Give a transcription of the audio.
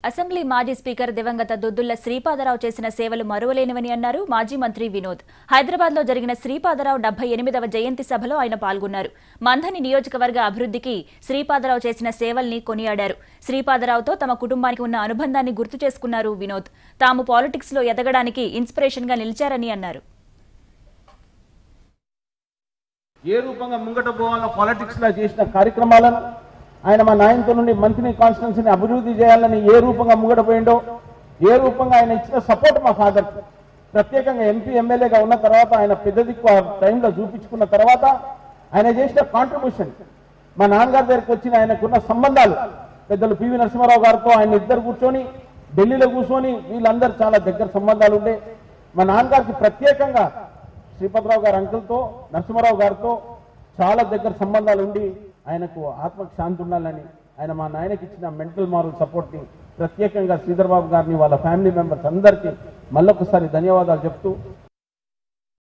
assembly మాజీ speaker దివంగత దుద్దుళ్ల శ్రీపాదరావు చేసిన సేవలు మరువలేనివని అన్నారు మాజీ మంత్రి వినోద్ హైదరాబాద్ లో జరిగిన శ్రీపాదరావు డెబ్బై ఎనిమిదవ జయంతి సభలో ఆయన పాల్గొన్నారు మంథని నియోజకవర్గ అభివృద్ధికి శ్రీపాదరావు చేసిన సేవల్ని కొనియాడారు శ్రీపాదరావుతో తమ కుటుంబానికి ఉన్న అనుబంధాన్ని గుర్తు చేసుకున్నారు వినోద్ తాము పాలిటిక్స్ లో ఎదగడానికి ఇన్స్పిరేషన్ గా నిలిచారని అన్నారు ఏ రూపంగా ముంగట పోవాలో పాలిటిక్స్ లో చేసిన కార్యక్రమాలను ఆయన మా నాయనతో నుండి మంత్రిని కాన్స్టిట్యున్సీని అభివృద్ధి చేయాలని ఏ రూపంగా ముంగట పోయిండో ఏ రూపంగా ఆయన ఇచ్చిన సపోర్ట్ మా ఫాదర్ ప్రత్యేకంగా ఎంపీ ఎమ్మెల్యేగా ఉన్న తర్వాత ఆయన పెద్ద దిక్కు ఆ టైంలో చూపించుకున్న తర్వాత ఆయన చేసిన కాంట్రిబ్యూషన్ మా నాన్నగారి దగ్గరికి వచ్చిన ఆయనకున్న సంబంధాలు పెద్దలు పివి నరసింహారావు గారితో ఆయన ఇద్దరు కూర్చొని ఢిల్లీలో కూర్చొని వీళ్ళందరూ చాలా దగ్గర సంబంధాలు ఉండే మా నాన్నగారికి ప్రత్యేకంగా శ్రీపతిరావు గారి అంకుల్తో నరసింహారావు గారితో చాలా దగ్గర సంబంధాలు ఉండి ఆయనకు ఆత్మకు శాంతి ఉండాలని ఆయన మా నాయనకి ఇచ్చిన మెంటల్ మారల్ సపోర్ట్ని ప్రత్యేకంగా శ్రీధర్ బాబు గారిని వాళ్ళ ఫ్యామిలీ మెంబర్స్ అందరికీ మళ్ళొకసారి ధన్యవాదాలు చెప్తూ